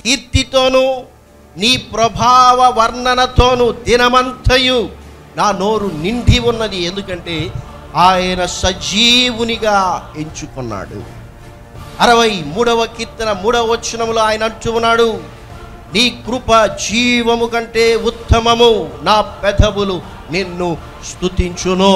కీర్తితోనూ నీ ప్రభావ వర్ణనతోనూ దినమంతయు నా నోరు నిండి ఉన్నది ఎందుకంటే ఆయన సజీవునిగా ఎంచుకున్నాడు అరవై మూడవ కీర్తన మూడవ వచనములో ఆయన అంటూ ఉన్నాడు నీ కృప జీవము కంటే ఉత్తమము నా పెదవులు నిన్ను స్తుతించును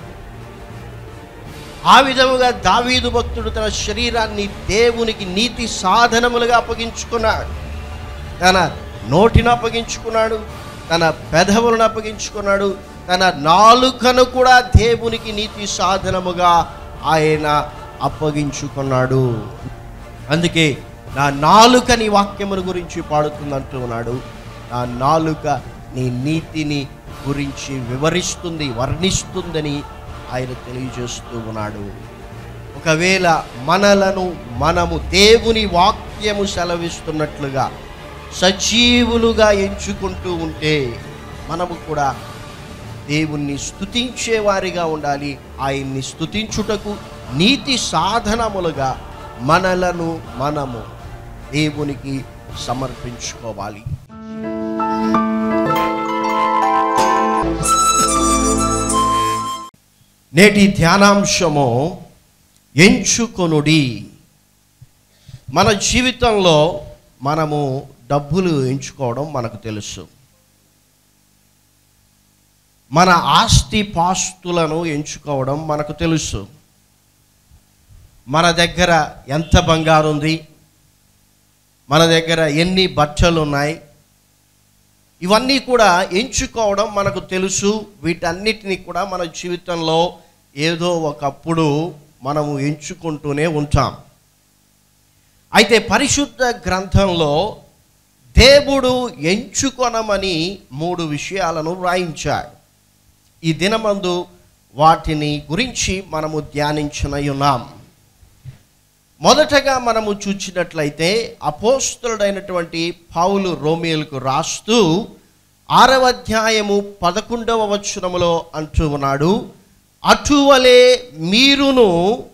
ఆ విధముగా దావీదు భక్తుడు తన శరీరాన్ని దేవునికి నీతి సాధనములుగా అప్పగించుకున్నాడు తన నోటిని అప్పగించుకున్నాడు తన పెదవులను అప్పగించుకున్నాడు తన నాలుకను కూడా దేవునికి నీతి సాధనముగా ఆయన అప్పగించుకున్నాడు అందుకే నా నాలుక నీ వాక్యముల గురించి పాడుతుంది ఉన్నాడు నా నాలుక నీ నీతిని గురించి వివరిస్తుంది వర్ణిస్తుందని ఆయన తెలియజేస్తూ ఉన్నాడు ఒకవేళ మనలను మనము దేవుని వాక్యము సెలవిస్తున్నట్లుగా సజీవులుగా ఎంచుకుంటూ ఉంటే మనము కూడా దేవుణ్ణి స్తుతించే వారిగా ఉండాలి ఆయన్ని స్తుతించుటకు నీతి సాధనములుగా మనలను మనము దేవునికి సమర్పించుకోవాలి నేటి ధ్యానాంశము ఎంచుకొనుడి మన జీవితంలో మనము డబ్బులు ఎంచుకోవడం మనకు తెలుసు మన ఆస్తి పాస్తులను ఎంచుకోవడం మనకు తెలుసు మన దగ్గర ఎంత బంగారు ఉంది మన దగ్గర ఎన్ని బట్టలు ఉన్నాయి ఇవన్నీ కూడా ఎంచుకోవడం మనకు తెలుసు వీటన్నిటిని కూడా మన జీవితంలో ఏదో ఒకప్పుడు మనము ఎంచుకుంటూనే ఉంటాం అయితే పరిశుద్ధ గ్రంథంలో దేవుడు ఎంచుకొనమని మూడు విషయాలను వ్రాయించాడు ఈ దినమందు వాటిని గురించి మనము ధ్యానించనై ఉన్నాం మొదటగా మనము చూచినట్లయితే అపోస్తులుడైనటువంటి పౌలు రోమియోలకు రాస్తూ ఆరవ అధ్యాయము పదకొండవ వచనములో అంటూ ఉన్నాడు అటువలే మీరును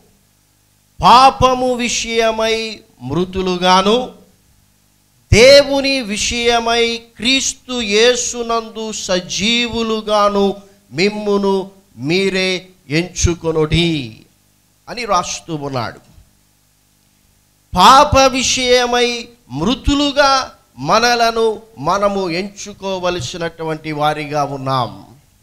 పాపము విషయమై మృతులుగాను దేవుని విషయమై క్రీస్తు యేసునందు సజీవులుగాను మిమ్మును మీరే ఎంచుకొనుడి అని రాస్తూ ఉన్నాడు పాప విషయమై మృతులుగా మనలను మనము ఎంచుకోవలసినటువంటి వారిగా ఉన్నాం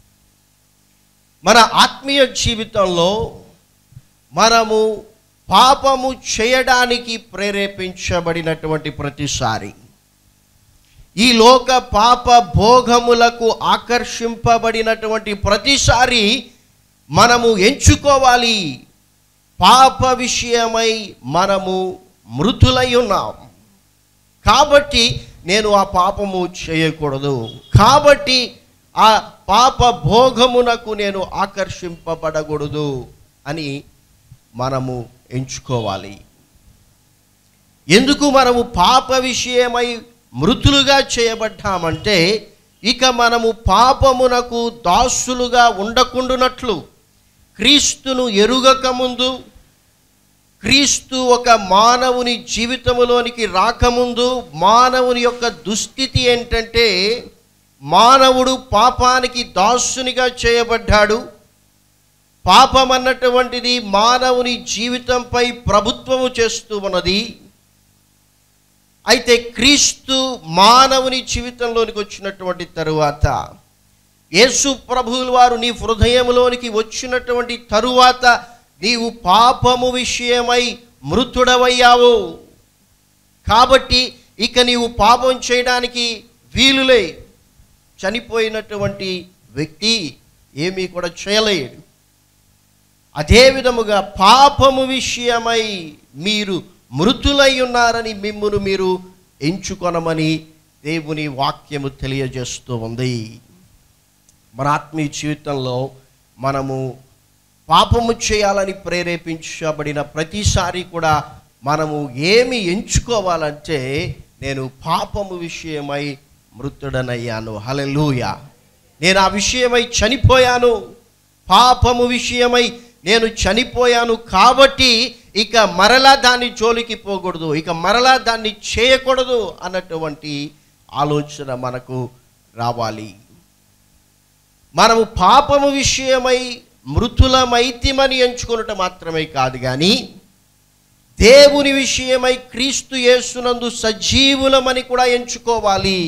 మన ఆత్మీయ జీవితంలో మనము పాపము చేయడానికి ప్రేరేపించబడినటువంటి ప్రతిసారి ఈ లోక పాప భోగములకు ఆకర్షింపబడినటువంటి ప్రతిసారి మనము ఎంచుకోవాలి పాప విషయమై మనము మృతులై ఉన్నాం కాబట్టి నేను ఆ పాపము చేయకూడదు కాబట్టి ఆ పాప భోగమునకు నేను ఆకర్షింపబడకూడదు అని మనము ఎంచుకోవాలి ఎందుకు మనము పాప విషయమై మృతులుగా చేయబడ్డామంటే ఇక మనము పాపమునకు దాసులుగా ఉండకుండునట్లు క్రీస్తును ఎరుగక ముందు క్రీస్తు ఒక మానవుని జీవితములోనికి రాకముందు మానవుని యొక్క దుస్థితి ఏంటంటే మానవుడు పాపానికి దాసునిగా చేయబడ్డాడు పాపం అన్నటువంటిది మానవుని జీవితంపై ప్రభుత్వము చేస్తూ ఉన్నది అయితే క్రీస్తు మానవుని జీవితంలోనికి వచ్చినటువంటి తరువాత యేసు ప్రభువుల వారు నీ హృదయంలోనికి వచ్చినటువంటి తరువాత నీవు పాపము విషయమై మృతుడవయ్యావు కాబట్టి ఇక నీవు పాపం చేయడానికి వీలులే చనిపోయినటువంటి వ్యక్తి ఏమీ కూడా చేయలేడు అదే విధముగా పాపము విషయమై మీరు మృతులై ఉన్నారని మిమ్మును మీరు ఎంచుకొనమని దేవుని వాక్యము తెలియజేస్తూ ఉంది మన ఆత్మీయ జీవితంలో మనము పాపము చేయాలని ప్రేరేపించబడిన ప్రతిసారి కూడా మనము ఏమి ఎంచుకోవాలంటే నేను పాపము విషయమై మృతుడనయ్యాను హలెలూయ నేను ఆ విషయమై చనిపోయాను పాపము విషయమై నేను చనిపోయాను కాబట్టి ఇక మరలా దాన్ని జోలికి పోకూడదు ఇక మరలా దాన్ని చేయకూడదు అన్నటువంటి ఆలోచన మనకు రావాలి మనము పాపము విషయమై మృతులమైతిమని ఎంచుకొనుట మాత్రమే కాదు కానీ దేవుని విషయమై క్రీస్తు యేసునందు సజీవులమని కూడా ఎంచుకోవాలి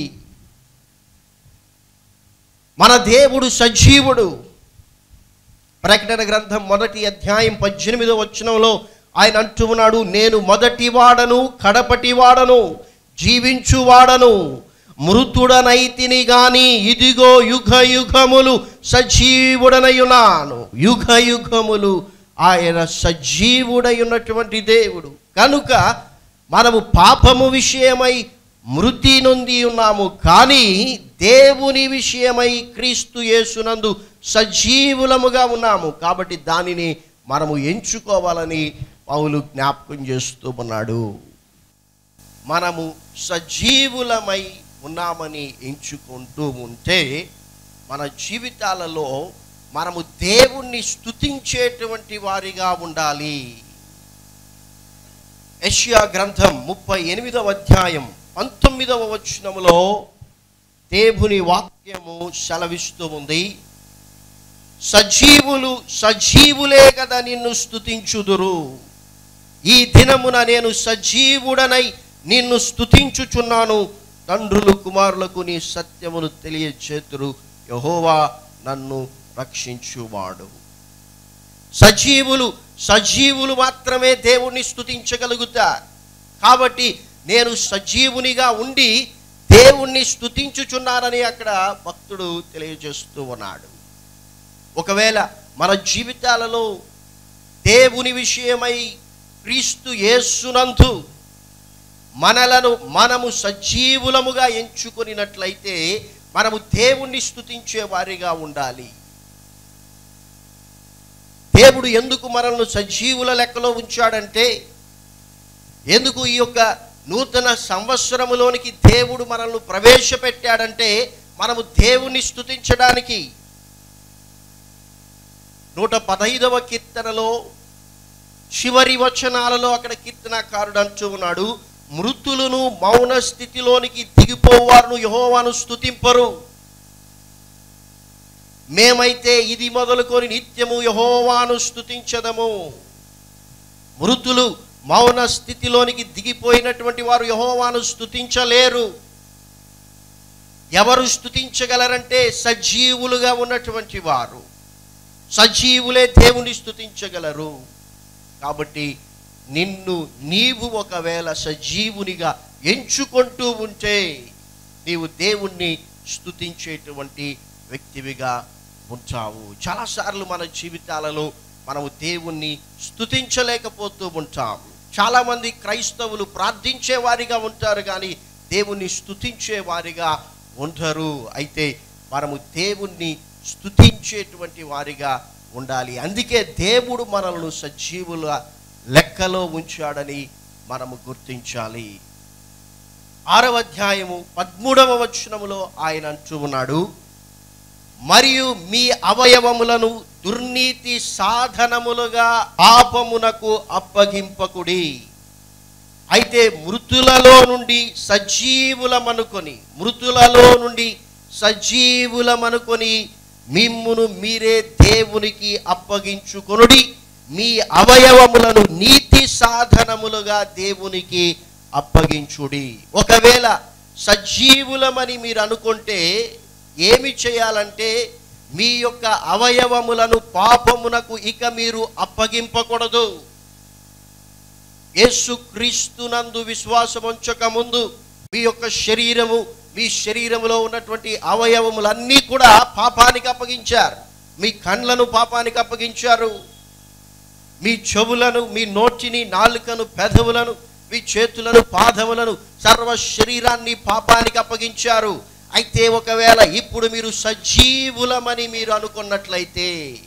మన దేవుడు సజీవుడు ప్రకటన గ్రంథం మొదటి అధ్యాయం పద్దెనిమిదో వచనంలో ఆయన అంటూ ఉన్నాడు నేను మొదటి వాడను కడపటి వాడను జీవించువాడను మృతుడనైతిని గాని ఇదిగో యుగ యుగములు సజీవుడనయున్నాను యుగ యుగములు ఆయన సజీవుడై ఉన్నటువంటి దేవుడు కనుక మనము పాపము విషయమై మృతి నొంది ఉన్నాము కానీ దేవుని విషయమై క్రీస్తు యేసునందు సజీవులముగా ఉన్నాము కాబట్టి దానిని మనము ఎంచుకోవాలని పౌలు జ్ఞాపకం చేస్తూ ఉన్నాడు మనము సజీవులమై ఉన్నామని ఎంచుకుంటూ ఉంటే మన జీవితాలలో మనము దేవుణ్ణి స్తుతించేటువంటి వారిగా ఉండాలి యెషయా గ్రంథం ముప్పై ఎనిమిదవ అధ్యాయం పంతొమ్మిదవ వచనములో దేవుని వాక్యము సెలవిస్తూ ఉంది సజీవులు సజీవులే కదా నిన్ను స్తుతించుదురు ఈ దినమున నేను సజీవుడనై నిన్ను స్తుతించుచున్నాను తండ్రులు కుమారులకు నీ సత్యమును తెలియచేతురు యహోవా నన్ను రక్షించువాడు సజీవులు సజీవులు మాత్రమే దేవుణ్ణి స్తుతించగలుగుతారు కాబట్టి నేను సజీవునిగా ఉండి దేవుణ్ణి స్తుతించుచున్నానని అక్కడ భక్తుడు తెలియజేస్తూ ఉన్నాడు ఒకవేళ మన జీవితాలలో దేవుని విషయమై క్రీస్తు యేసునందు మనలను మనము సజీవులముగా ఎంచుకొనినట్లయితే మనము దేవుణ్ణి స్తుతించే వారిగా ఉండాలి దేవుడు ఎందుకు మనల్ని సజీవుల లెక్కలో ఉంచాడంటే ఎందుకు ఈ యొక్క నూతన సంవత్సరములోనికి దేవుడు మనల్ని ప్రవేశపెట్టాడంటే మనము దేవుణ్ణి స్తుతించడానికి నూట పదహైదవ కీర్తనలో చివరి వచనాలలో అక్కడ కీర్తనకారుడు అంటూ ఉన్నాడు మృతులను మౌన స్థితిలోనికి దిగిపోవారును యహోవాను స్తుతింపరు మేమైతే ఇది మొదలుకొని నిత్యము యహోవాను స్తుతించదము మృతులు మౌన స్థితిలోనికి దిగిపోయినటువంటి వారు యహోవాను స్తుతించలేరు ఎవరు స్తుతించగలరంటే సజీవులుగా ఉన్నటువంటి వారు సజీవులే దేవుని స్తుతించగలరు కాబట్టి నిన్ను నీవు ఒకవేళ సజీవునిగా ఎంచుకుంటూ ఉంటే నీవు దేవుణ్ణి స్తుతించేటువంటి వ్యక్తివిగా ఉంటావు చాలాసార్లు మన జీవితాలలో మనము దేవుణ్ణి స్తుతించలేకపోతూ ఉంటాం చాలామంది క్రైస్తవులు ప్రార్థించే వారిగా ఉంటారు కానీ దేవుణ్ణి స్తుతించే వారిగా ఉండరు అయితే మనము దేవుణ్ణి స్తుతించేటువంటి వారిగా ఉండాలి అందుకే దేవుడు మనల్ని సజీవుల లెక్కలో ఉంచాడని మనము గుర్తించాలి ఆరవ అధ్యాయము పదమూడవ వచనములో ఆయన అంటూ ఉన్నాడు మరియు మీ అవయవములను దుర్నీతి సాధనములుగా పాపమునకు అప్పగింపకుడి అయితే మృతులలో నుండి సజీవులమనుకొని మృతులలో నుండి సజీవులమనుకొని మిమ్మును మీరే దేవునికి అప్పగించుకొనుడి మీ అవయవములను నీతి సాధనములుగా దేవునికి అప్పగించుడి ఒకవేళ సజీవులమని మీరు అనుకుంటే ఏమి చేయాలంటే మీ యొక్క అవయవములను పాపమునకు ఇక మీరు అప్పగింపకూడదు యేసుక్రీస్తునందు విశ్వాసం ఉంచక ముందు మీ యొక్క శరీరము మీ శరీరములో ఉన్నటువంటి అవయవములన్నీ కూడా పాపానికి అప్పగించారు మీ కండ్లను పాపానికి అప్పగించారు మీ చెవులను మీ నోటిని నాలుకను పెదవులను మీ చేతులను పాదములను సర్వ శరీరాన్ని పాపానికి అప్పగించారు అయితే ఒకవేళ ఇప్పుడు మీరు సజీవులమని మీరు అనుకున్నట్లయితే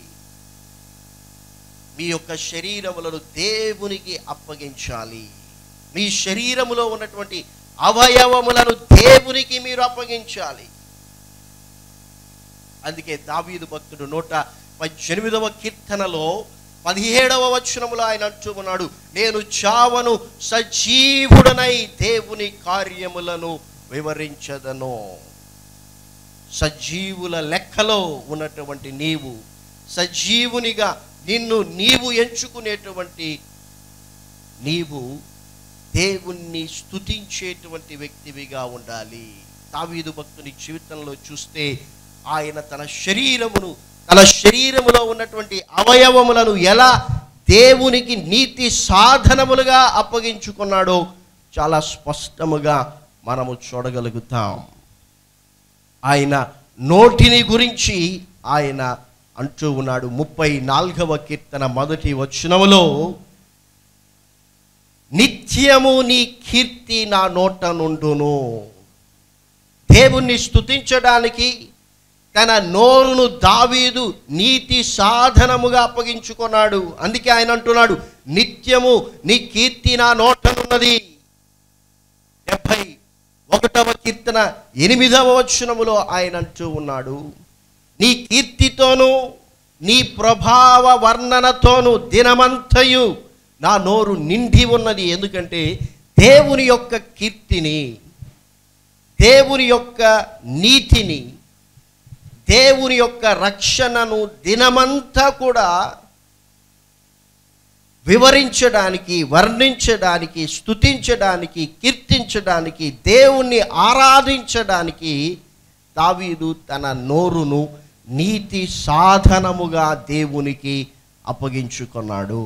మీ యొక్క శరీరములను దేవునికి అప్పగించాలి మీ శరీరములో ఉన్నటువంటి అవయవములను దేవునికి మీరు అప్పగించాలి అందుకే దావీదు భక్తుడు నూట పద్దెనిమిదవ కీర్తనలో పదిహేడవ వచనములో ఆయన అంటూ ఉన్నాడు నేను చావను సజీవుడనై దేవుని కార్యములను వివరించదను సజీవుల లెక్కలో ఉన్నటువంటి నీవు సజీవునిగా నిన్ను నీవు ఎంచుకునేటువంటి నీవు దేవుణ్ణి స్తుతించేటువంటి వ్యక్తివిగా ఉండాలి దావీదు భక్తుని జీవితంలో చూస్తే ఆయన తన శరీరమును తన శరీరములో ఉన్నటువంటి అవయవములను ఎలా దేవునికి నీతి సాధనములుగా అప్పగించుకున్నాడో చాలా స్పష్టముగా మనము చూడగలుగుతాం ఆయన నోటిని గురించి ఆయన అంటూ ఉన్నాడు ముప్పై నాలుగవ కీర్తన మొదటి వచనములో నిత్యము నీ కీర్తి నా నోట నుండును దేవుణ్ణి స్తుతించడానికి తన నోరును దావీదు నీతి సాధనముగా అప్పగించుకున్నాడు అందుకే ఆయన అంటున్నాడు నిత్యము నీ కీర్తి నా నోటనున్నది డెబ్భై ఒకటవ కీర్తన ఎనిమిదవ వచనములో ఆయన అంటూ ఉన్నాడు నీ కీర్తితోనూ నీ ప్రభావ వర్ణనతోనూ దినమంతయు నా నోరు నిండి ఉన్నది ఎందుకంటే దేవుని యొక్క కీర్తిని దేవుని యొక్క నీతిని దేవుని యొక్క రక్షణను దినమంతా కూడా వివరించడానికి వర్ణించడానికి స్తుతించడానికి కీర్తించడానికి దేవుణ్ణి ఆరాధించడానికి దావీదు తన నోరును నీతి సాధనముగా దేవునికి అప్పగించుకున్నాడు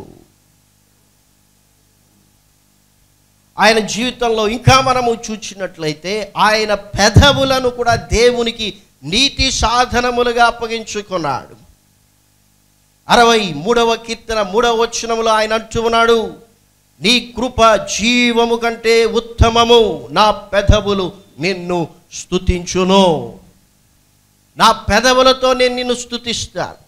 ఆయన జీవితంలో ఇంకా మనము చూచినట్లయితే ఆయన పెదవులను కూడా దేవునికి నీతి సాధనములుగా అప్పగించుకున్నాడు అరవై మూడవ కీర్తన మూడవ వచనములో ఆయన అంటూ ఉన్నాడు నీ కృప జీవము కంటే ఉత్తమము నా పెదవులు నిన్ను స్తుతించును నా పెదవులతో నేను నిన్ను స్తుతిస్తాను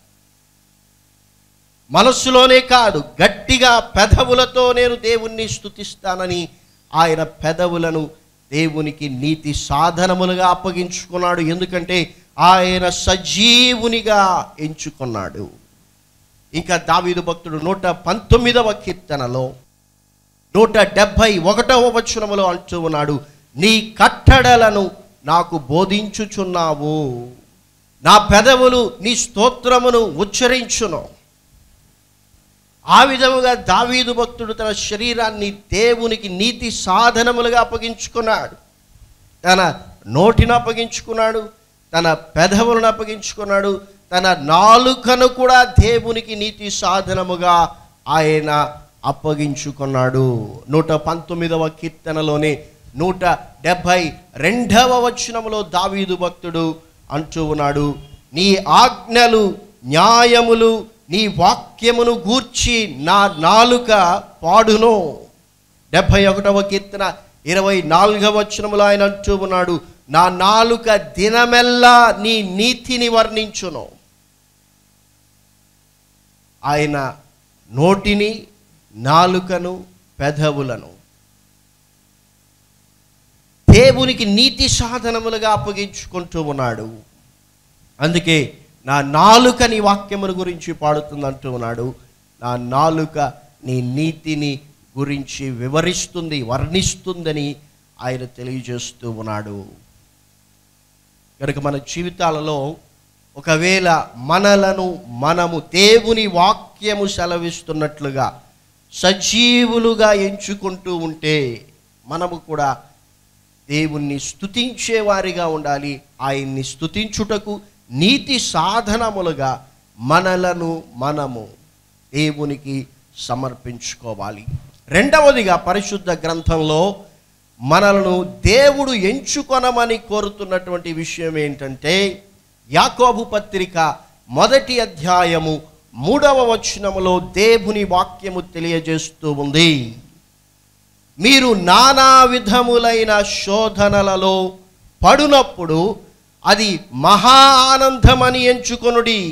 మనస్సులోనే కాదు గట్టిగా పెదవులతో నేను దేవుణ్ణి స్తుతిస్తానని ఆయన పెదవులను దేవునికి నీతి సాధనములుగా అప్పగించుకున్నాడు ఎందుకంటే ఆయన సజీవునిగా ఎంచుకున్నాడు ఇంకా దావీదు భక్తుడు నూట పంతొమ్మిదవ కీర్తనలో నూట డెబ్భై ఒకటవ వచనములో అంటూ ఉన్నాడు నీ కట్టడలను నాకు బోధించుచున్నావు నా పెదవులు నీ స్తోత్రమును ఉచ్చరించును ఆ విధముగా దావీదు భక్తుడు తన శరీరాన్ని దేవునికి నీతి సాధనములుగా అప్పగించుకున్నాడు తన నోటిని అప్పగించుకున్నాడు తన పెదవులను అప్పగించుకున్నాడు తన నాలుకను కూడా దేవునికి నీతి సాధనముగా ఆయన అప్పగించుకున్నాడు నూట పంతొమ్మిదవ కీర్తనలోనే నూట డెబ్భై రెండవ వచనములో దావీదు భక్తుడు అంటూ ఉన్నాడు నీ ఆజ్ఞలు న్యాయములు నీ వాక్యమును గూర్చి నా నాలుక పాడును డెబ్భై ఒకటవ కీర్తన ఇరవై నాలుగవ వచనములో ఆయన అంటూ ఉన్నాడు నా నాలుక దినమెల్లా నీ నీతిని వర్ణించును ఆయన నోటిని నాలుకను పెదవులను దేవునికి నీతి సాధనములుగా అప్పగించుకుంటూ ఉన్నాడు అందుకే నా నాలుక నీ వాక్యముల గురించి పాడుతుంది అంటూ ఉన్నాడు నా నాలుక నీ నీతిని గురించి వివరిస్తుంది వర్ణిస్తుందని ఆయన తెలియజేస్తూ ఉన్నాడు కనుక మన జీవితాలలో ఒకవేళ మనలను మనము దేవుని వాక్యము సెలవిస్తున్నట్లుగా సజీవులుగా ఎంచుకుంటూ ఉంటే మనము కూడా దేవుణ్ణి స్తుతించే వారిగా ఉండాలి ఆయన్ని స్తుతించుటకు నీతి సాధనములుగా మనలను మనము దేవునికి సమర్పించుకోవాలి రెండవదిగా పరిశుద్ధ గ్రంథంలో మనలను దేవుడు ఎంచుకొనమని కోరుతున్నటువంటి విషయం ఏంటంటే యాకోబు పత్రిక మొదటి అధ్యాయము మూడవ వచనములో దేవుని వాక్యము తెలియజేస్తూ ఉంది మీరు నానా విధములైన శోధనలలో పడునప్పుడు అది మహా ఆనందమని ఎంచుకొనుడి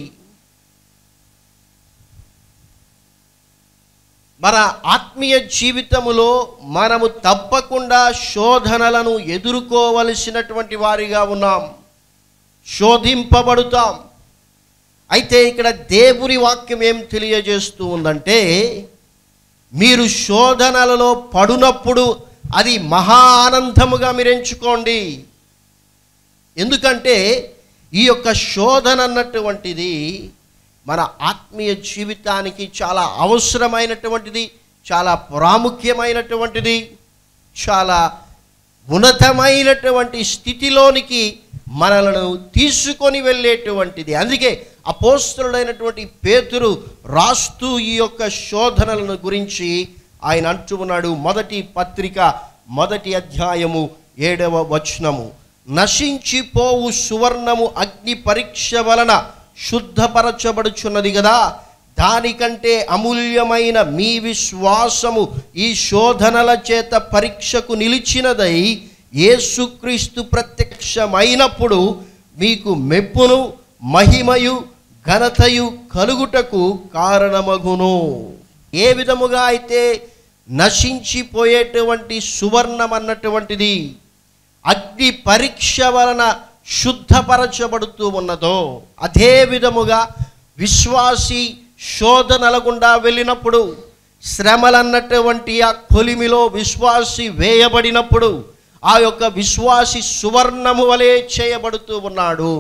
మన ఆత్మీయ జీవితములో మనము తప్పకుండా శోధనలను ఎదుర్కోవలసినటువంటి వారిగా ఉన్నాం శోధింపబడుతాం అయితే ఇక్కడ దేవుని వాక్యం ఏం తెలియజేస్తూ ఉందంటే మీరు శోధనలలో పడునప్పుడు అది మహా ఆనందముగా మీరు ఎంచుకోండి ఎందుకంటే ఈ యొక్క శోధన అన్నటువంటిది మన ఆత్మీయ జీవితానికి చాలా అవసరమైనటువంటిది చాలా ప్రాముఖ్యమైనటువంటిది చాలా ఉన్నతమైనటువంటి స్థితిలోనికి మనలను తీసుకొని వెళ్ళేటువంటిది అందుకే అపోస్తుడైనటువంటి పేతురు రాస్తూ ఈ యొక్క శోధనలను గురించి ఆయన అంటూ ఉన్నాడు మొదటి పత్రిక మొదటి అధ్యాయము ఏడవ వచనము నశించిపోవు సువర్ణము అగ్ని పరీక్ష వలన శుద్ధపరచబడుచున్నది కదా దానికంటే అమూల్యమైన మీ విశ్వాసము ఈ శోధనల చేత పరీక్షకు నిలిచినదై యేసుక్రీస్తు ప్రత్యక్షమైనప్పుడు మీకు మెప్పును మహిమయు ఘనతయు కలుగుటకు కారణమగును ఏ విధముగా అయితే నశించిపోయేటువంటి సువర్ణం అన్నటువంటిది అగ్ని పరీక్ష వలన శుద్ధపరచబడుతూ ఉన్నదో అదే విధముగా విశ్వాసి శోధనల గుండా వెళ్ళినప్పుడు శ్రమలన్నటువంటి ఆ కొలిమిలో విశ్వాసి వేయబడినప్పుడు ఆ యొక్క విశ్వాసి సువర్ణము వలె చేయబడుతూ ఉన్నాడు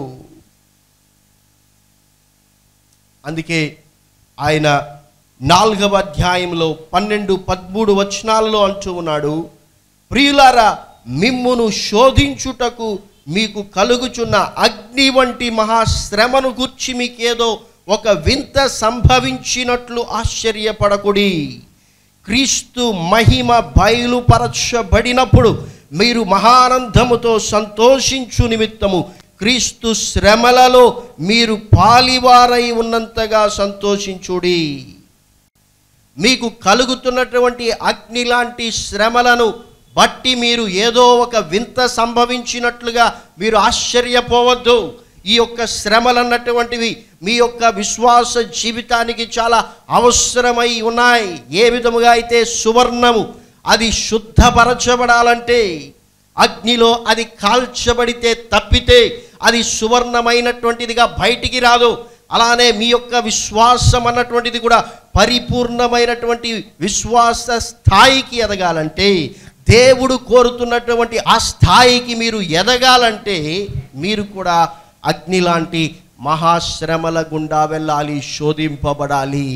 అందుకే ఆయన నాలుగవ అధ్యాయంలో పన్నెండు పదమూడు వచనాలలో అంటూ ఉన్నాడు ప్రియులారా మిమ్మును శోధించుటకు మీకు కలుగుచున్న అగ్ని వంటి మహాశ్రమను గుర్చి మీకేదో ఒక వింత సంభవించినట్లు ఆశ్చర్యపడకుడి క్రీస్తు మహిమ బయలుపరచబడినప్పుడు మీరు మహానందముతో సంతోషించు నిమిత్తము క్రీస్తు శ్రమలలో మీరు పాలివారై ఉన్నంతగా సంతోషించుడి మీకు కలుగుతున్నటువంటి అగ్ని లాంటి శ్రమలను బట్టి మీరు ఏదో ఒక వింత సంభవించినట్లుగా మీరు ఆశ్చర్యపోవద్దు ఈ యొక్క శ్రమలు అన్నటువంటివి మీ యొక్క విశ్వాస జీవితానికి చాలా అవసరమై ఉన్నాయి ఏ విధముగా అయితే సువర్ణము అది శుద్ధపరచబడాలంటే అగ్నిలో అది కాల్చబడితే తప్పితే అది సువర్ణమైనటువంటిదిగా బయటికి రాదు అలానే మీ యొక్క విశ్వాసం అన్నటువంటిది కూడా పరిపూర్ణమైనటువంటి విశ్వాస స్థాయికి ఎదగాలంటే దేవుడు కోరుతున్నటువంటి ఆ స్థాయికి మీరు ఎదగాలంటే మీరు కూడా అగ్ని లాంటి మహాశ్రమల గుండా వెళ్ళాలి శోధింపబడాలి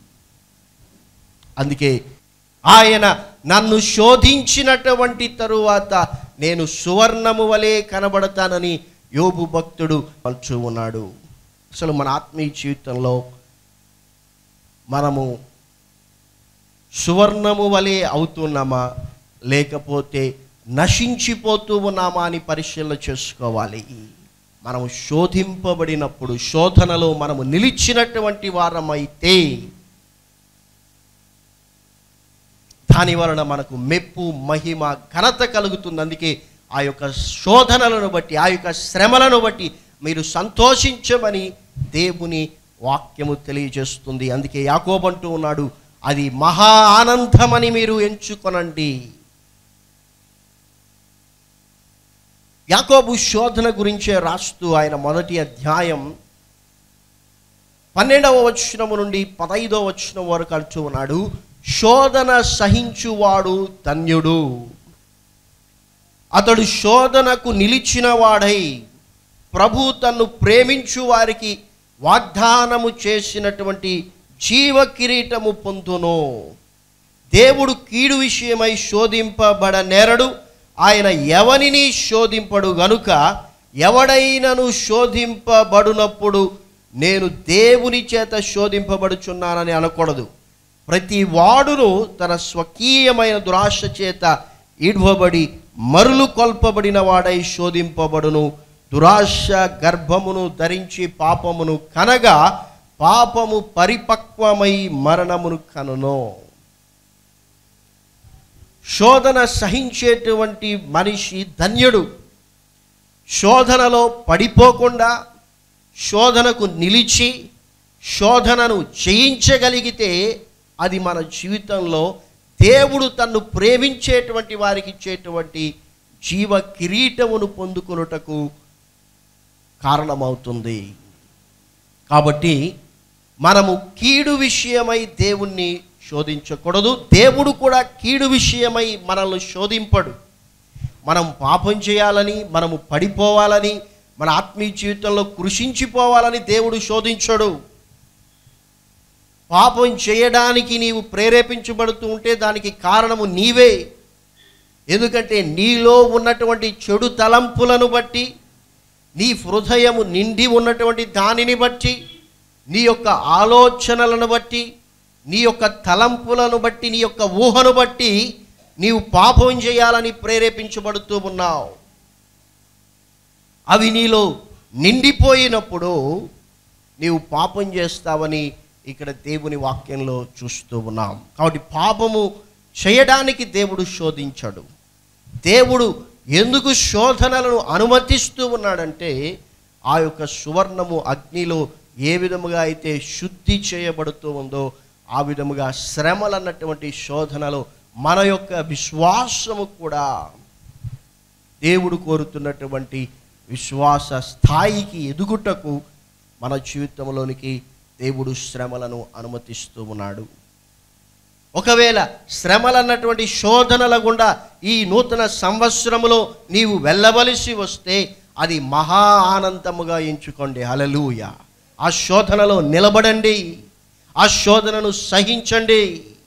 అందుకే ఆయన నన్ను శోధించినటువంటి తరువాత నేను సువర్ణము వలె కనబడతానని యోబు భక్తుడు అంటూ ఉన్నాడు అసలు మన ఆత్మీయ జీవితంలో మనము సువర్ణము వలె అవుతున్నామా లేకపోతే నశించిపోతూ ఉన్నామా అని పరిశీలన చేసుకోవాలి మనము శోధింపబడినప్పుడు శోధనలో మనము నిలిచినటువంటి వారమైతే దాని వలన మనకు మెప్పు మహిమ ఘనత కలుగుతుంది అందుకే ఆ యొక్క శోధనలను బట్టి ఆ యొక్క శ్రమలను బట్టి మీరు సంతోషించమని దేవుని వాక్యము తెలియజేస్తుంది అందుకే యాకోబంటూ ఉన్నాడు అది మహా ఆనందమని మీరు ఎంచుకొనండి యాకోబు శోధన గురించే రాస్తూ ఆయన మొదటి అధ్యాయం పన్నెండవ వచనము నుండి పదైదవ వచనం వరకు అంటూ ఉన్నాడు శోధన సహించువాడు ధన్యుడు అతడు శోధనకు నిలిచిన వాడై ప్రభు తన్ను ప్రేమించు వారికి వాగ్దానము చేసినటువంటి జీవ కిరీటము పొందును దేవుడు కీడు విషయమై శోధింపబడ నేరడు ఆయన ఎవనిని శోధింపడు గనుక ఎవడైనను శోధింపబడునప్పుడు నేను దేవుని చేత శోధింపబడుచున్నానని అనకూడదు ప్రతి వాడును తన స్వకీయమైన దురాశ చేత ఇడ్వబడి మరులు కొల్పబడిన వాడై శోధింపబడును దురాశ గర్భమును ధరించి పాపమును కనగా పాపము పరిపక్వమై మరణమును కనును శోధన సహించేటువంటి మనిషి ధన్యుడు శోధనలో పడిపోకుండా శోధనకు నిలిచి శోధనను జయించగలిగితే అది మన జీవితంలో దేవుడు తన్ను ప్రేమించేటువంటి వారికి ఇచ్చేటువంటి జీవ కిరీటమును పొందుకొనుటకు కారణమవుతుంది కాబట్టి మనము కీడు విషయమై దేవుణ్ణి శోధించకూడదు దేవుడు కూడా కీడు విషయమై మనల్ని శోధింపడు మనం పాపం చేయాలని మనము పడిపోవాలని మన ఆత్మీయ జీవితంలో కృషించిపోవాలని దేవుడు శోధించడు పాపం చేయడానికి నీవు ప్రేరేపించబడుతూ ఉంటే దానికి కారణము నీవే ఎందుకంటే నీలో ఉన్నటువంటి చెడు తలంపులను బట్టి నీ హృదయము నిండి ఉన్నటువంటి దానిని బట్టి నీ యొక్క ఆలోచనలను బట్టి నీ యొక్క తలంపులను బట్టి నీ యొక్క ఊహను బట్టి నీవు పాపం చేయాలని ప్రేరేపించబడుతూ ఉన్నావు అవి నీలో నిండిపోయినప్పుడు నీవు పాపం చేస్తావని ఇక్కడ దేవుని వాక్యంలో చూస్తూ ఉన్నాం కాబట్టి పాపము చేయడానికి దేవుడు శోధించాడు దేవుడు ఎందుకు శోధనలను అనుమతిస్తూ ఉన్నాడంటే ఆ యొక్క సువర్ణము అగ్నిలో ఏ విధముగా అయితే శుద్ధి చేయబడుతూ ఉందో ఆ విధముగా శ్రమలు అన్నటువంటి శోధనలో మన యొక్క విశ్వాసము కూడా దేవుడు కోరుతున్నటువంటి విశ్వాస స్థాయికి ఎదుగుటకు మన జీవితంలోనికి దేవుడు శ్రమలను అనుమతిస్తూ ఉన్నాడు ఒకవేళ శ్రమలు అన్నటువంటి శోధనల గుండా ఈ నూతన సంవత్సరములో నీవు వెళ్ళవలసి వస్తే అది మహా ఆనందముగా ఎంచుకోండి హలలుయ ఆ శోధనలో నిలబడండి ఆ శోధనను సహించండి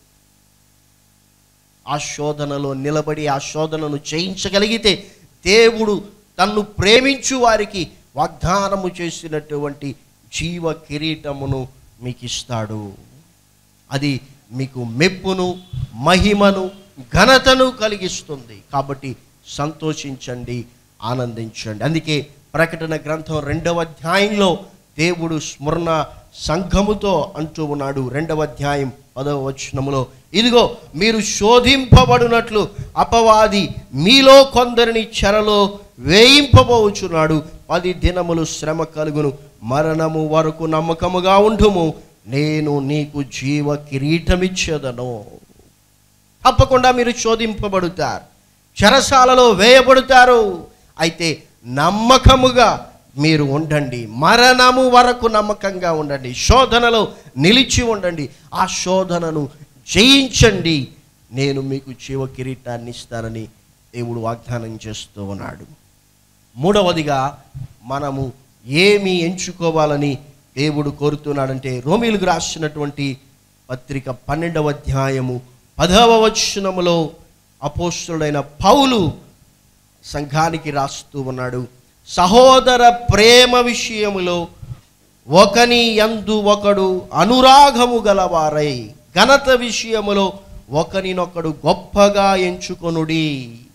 ఆ శోధనలో నిలబడి ఆ శోధనను జయించగలిగితే దేవుడు తన్ను ప్రేమించు వారికి వాగ్దానము చేసినటువంటి జీవ కిరీటమును మీకు ఇస్తాడు అది మీకు మెప్పును మహిమను ఘనతను కలిగిస్తుంది కాబట్టి సంతోషించండి ఆనందించండి అందుకే ప్రకటన గ్రంథం రెండవ అధ్యాయంలో దేవుడు స్మరణ సంఘముతో అంటూ ఉన్నాడు రెండవ అధ్యాయం పదవ వచనములో ఇదిగో మీరు శోధింపబడినట్లు అపవాది మీలో కొందరిని చెరలో వేయింపబోచున్నాడు పది దినములు శ్రమ కలుగును మరణము వరకు నమ్మకముగా ఉండుము నేను నీకు జీవ కిరీటమిచ్చేదను తప్పకుండా మీరు శోధింపబడుతారు చెరసాలలో వేయబడుతారు అయితే నమ్మకముగా మీరు ఉండండి మరణము వరకు నమ్మకంగా ఉండండి శోధనలో నిలిచి ఉండండి ఆ శోధనను జయించండి నేను మీకు జీవ కిరీటాన్ని ఇస్తానని దేవుడు వాగ్దానం చేస్తూ ఉన్నాడు మూడవదిగా మనము ఏమి ఎంచుకోవాలని దేవుడు కోరుతున్నాడంటే రోమిలకు రాసినటువంటి పత్రిక పన్నెండవ అధ్యాయము పదవ వచనములో అపోస్తుడైన పౌలు సంఘానికి రాస్తూ ఉన్నాడు సహోదర ప్రేమ విషయములో ఒకని యందు ఒకడు అనురాగము గలవారై ఘనత విషయములో ఒకనినొకడు గొప్పగా ఎంచుకొనుడి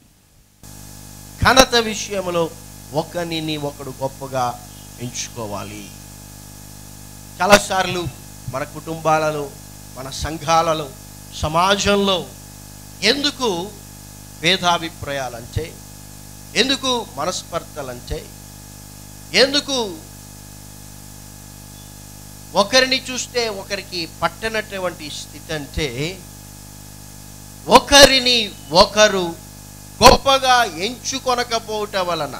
ఘనత విషయంలో ఒకరిని ఒకడు గొప్పగా ఎంచుకోవాలి చాలాసార్లు మన కుటుంబాలలో మన సంఘాలలో సమాజంలో ఎందుకు భేదాభిప్రాయాలంటే ఎందుకు మనస్పర్ధలంటే ఎందుకు ఒకరిని చూస్తే ఒకరికి పట్టనటువంటి స్థితి అంటే ఒకరిని ఒకరు గొప్పగా ఎంచుకొనకపోవట వలన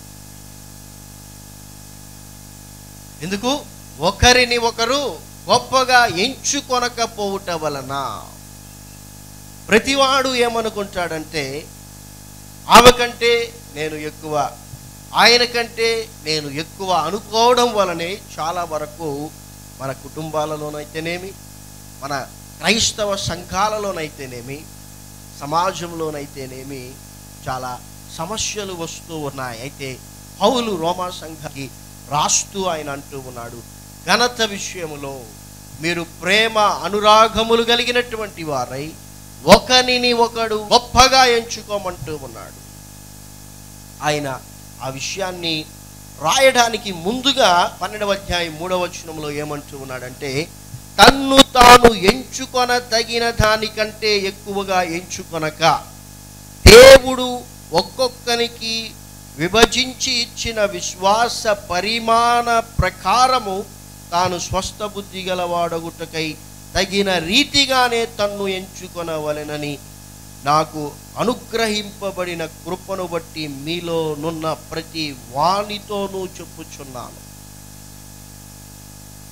ఎందుకు ఒకరిని ఒకరు గొప్పగా ఎంచుకొనకపోవట వలన ప్రతివాడు ఏమనుకుంటాడంటే ఆమె కంటే నేను ఎక్కువ ఆయన కంటే నేను ఎక్కువ అనుకోవడం వలనే చాలా వరకు మన కుటుంబాలలోనైతేనేమి మన క్రైస్తవ సంఘాలలోనైతేనేమి సమాజంలోనైతేనేమి చాలా సమస్యలు వస్తూ ఉన్నాయి అయితే పౌలు రోమా సంఘానికి రాస్తూ ఆయన అంటూ ఉన్నాడు ఘనత విషయములో మీరు ప్రేమ అనురాగములు కలిగినటువంటి వారై ఒకరిని ఒకడు గొప్పగా ఎంచుకోమంటూ ఉన్నాడు ఆయన ఆ విషయాన్ని రాయడానికి ముందుగా పన్నెండవ అధ్యాయం మూడవ వచనంలో ఏమంటూ ఉన్నాడంటే తన్ను తాను ఎంచుకొన తగిన దానికంటే ఎక్కువగా ఎంచుకొనక దేవుడు ఒక్కొక్కనికి విభజించి ఇచ్చిన విశ్వాస పరిమాణ ప్రకారము తాను స్వస్థ బుద్ధి గలవాడగుటకై తగిన రీతిగానే తన్ను ఎంచుకొనవలెనని నాకు అనుగ్రహింపబడిన కృపను బట్టి మీలో నున్న ప్రతి వానితోనూ చెప్పుచున్నాను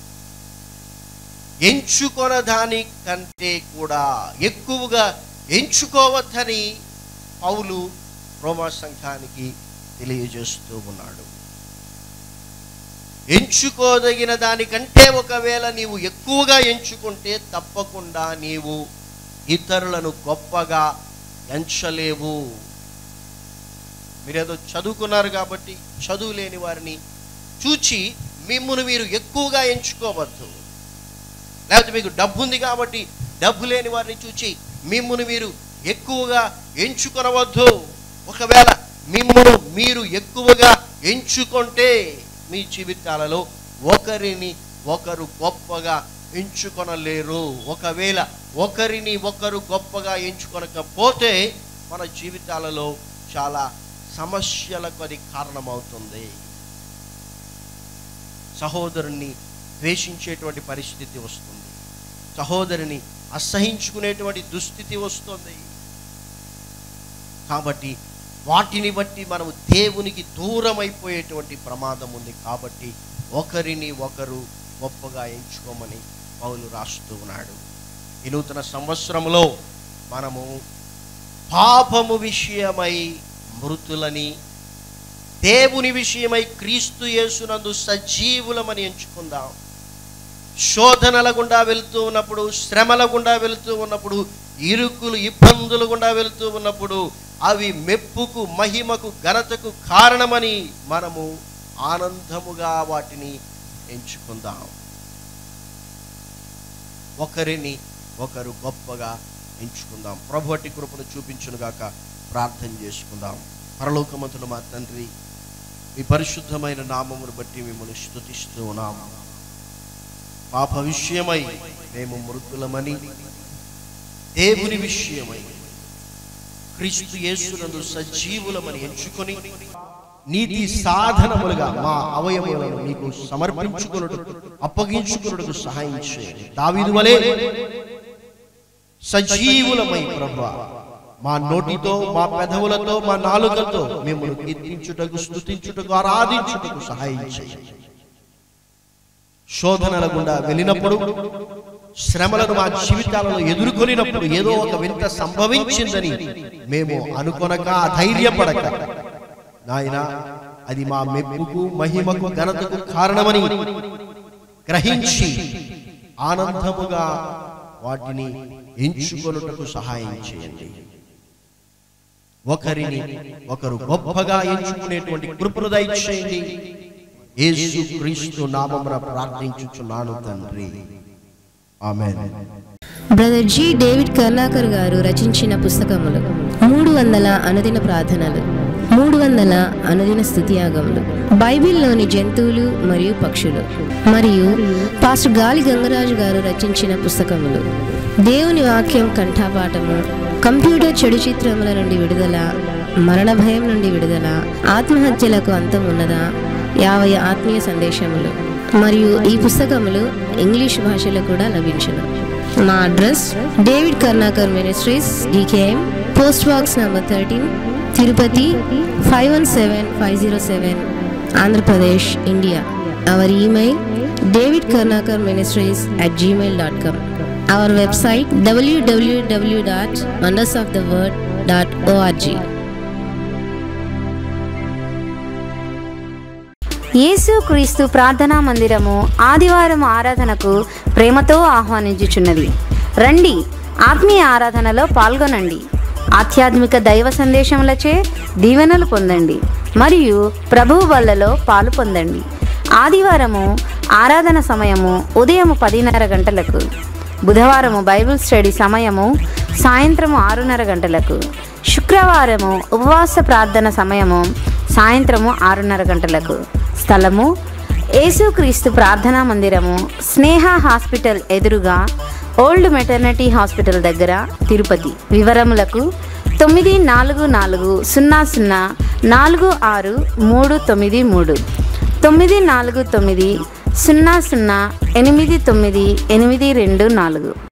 ఎంచుకొన దాని కంటే కూడా ఎక్కువగా ఎంచుకోవద్దని పౌలు రోమా సంఘానికి తెలియజేస్తూ ఉన్నాడు ఎంచుకోదగిన దానికంటే ఒకవేళ నీవు ఎక్కువగా ఎంచుకుంటే తప్పకుండా నీవు ఇతరులను గొప్పగా ఎంచలేవు మీరేదో చదువుకున్నారు కాబట్టి చదువు లేని వారిని చూచి మిమ్మును మీరు ఎక్కువగా ఎంచుకోవద్దు లేకపోతే మీకు డబ్బు ఉంది కాబట్టి డబ్బు లేని వారిని చూచి మిమ్మును మీరు ఎక్కువగా ఎంచుకొనవద్దు ఒకవేళ మిమ్మును మీరు ఎక్కువగా ఎంచుకుంటే మీ జీవితాలలో ఒకరిని ఒకరు గొప్పగా ఎంచుకొనలేరు ఒకవేళ ఒకరిని ఒకరు గొప్పగా ఎంచుకొనకపోతే మన జీవితాలలో చాలా సమస్యలకు అది కారణమవుతుంది సహోదరుణ్ణి ద్వేషించేటువంటి పరిస్థితి వస్తుంది సహోదరిని అసహించుకునేటువంటి దుస్థితి వస్తుంది కాబట్టి వాటిని బట్టి మనము దేవునికి దూరం అయిపోయేటువంటి ప్రమాదం ఉంది కాబట్టి ఒకరిని ఒకరు గొప్పగా ఎంచుకోమని పౌలు రాస్తూ ఉన్నాడు ఈ నూతన సంవత్సరంలో మనము పాపము విషయమై మృతులని దేవుని విషయమై క్రీస్తు యేసునందు సజీవులమని ఎంచుకుందాం శోధనల గుండా వెళ్తూ ఉన్నప్పుడు శ్రమల గుండా వెళ్తూ ఉన్నప్పుడు ఇరుకులు ఇబ్బందులు గుండా వెళ్తూ ఉన్నప్పుడు అవి మెప్పుకు మహిమకు ఘనతకు కారణమని మనము ఆనందముగా వాటిని ఎంచుకుందాం ఒకరిని ఒకరు గొప్పగా ఎంచుకుందాం ప్రభు అట్టి కృపను చూపించునుగాక ప్రార్థన చేసుకుందాం పరలోకమంతులు మా తండ్రి మీ పరిశుద్ధమైన నామమును బట్టి మిమ్మల్ని స్తుతిస్తూ ఉన్నాము పాప విషయమై మేము మృతులమని దేవుని విషయమై క్రీస్తు యేసునందు సజీవులమని ఎంచుకొని నీతి సాధనములుగా మా అవయవములను నీకు సమర్పించుకున్నట్టు అప్పగించుకున్నట్టు సహాయం చేయండి దావీదు వలె సజీవులమై ప్రభు మా నోటితో మా పెదవులతో మా నాలుకతో మిమ్మల్ని కీర్తించుటకు స్తుతించుటకు ఆరాధించుటకు సహాయం చేయండి శోధనల గుండా వెళ్ళినప్పుడు శ్రమలను మా జీవితాలలో ఎదుర్కొనినప్పుడు ఏదో ఒక వింత సంభవించిందని మేము అనుకొనక ధైర్యపడక నాయన అది మా మెప్పుకు మహిమకు ఘనతకు కారణమని గ్రహించి ఆనందముగా వాటిని ఎంచుకొనుటకు సహాయం చేయండి ఒకరిని ఒకరు గొప్పగా ఎంచుకునేటువంటి కృపను దయచేయండి యేసు క్రీస్తు నామమున ప్రార్థించుచున్నాను తండ్రి amen brother G David Karlakar గారు రచించిన పుస్తకములు మూడు వందల అనుదిన ప్రార్థనలు మూడు వందల అనుదిన స్థుతియాగములు బైబిల్లోని జంతువులు మరియు పక్షులు మరియు పాస్టర్ గాలి గంగరాజు గారు రచించిన పుస్తకములు దేవుని వాక్యం కంఠాపాఠము కంప్యూటర్ చెడు చిత్రముల నుండి విడుదల మరణ భయం నుండి విడుదల ఆత్మహత్యలకు అంతం ఉన్నదా యాభై ఆత్మీయ సందేశములు మరియు ఈ పుస్తకములు ఇంగ్లీష్ భాషలో కూడా లభించును మా address David Karnakar ministries DKM post box number thirteen Tirupati five one seven five zero seven Andhra Pradesh India our email David Karnakar ministries at Gmail dot com our website డబ్ల్యూడబ్ల్యూడబ్ల్యూ dot wonders of the word dot ORG యేసు క్రీస్తు ప్రార్థనా మందిరము ఆదివారం ఆరాధనకు ప్రేమతో ఆహ్వానించుచున్నది రండి ఆత్మీయ ఆరాధనలో పాల్గొనండి ఆధ్యాత్మిక దైవ సందేశములచే దీవెనలు పొందండి మరియు ప్రభువు వల్లలో పాలు పొందండి ఆదివారము ఆరాధన సమయము ఉదయం పదిన్నర గంటలకు బుధవారము బైబిల్ స్టడీ సమయము సాయంత్రము ఆరున్నర గంటలకు శుక్రవారము ఉపవాస ప్రార్థన సమయము సాయంత్రము ఆరున్నర గంటలకు స్థలము యేసుక్రీస్తు ప్రార్థనా మందిరము స్నేహ హాస్పిటల్ ఎదురుగా ఓల్డ్ మెటర్నిటీ హాస్పిటల్ దగ్గర తిరుపతి వివరములకు తొమ్మిది నాలుగు నాలుగు సున్నా సున్నా నాలుగు ఆరు మూడు తొమ్మిది మూడు తొమ్మిది నాలుగు తొమ్మిది సున్నా సున్నా ఎనిమిది తొమ్మిది ఎనిమిది రెండు నాలుగు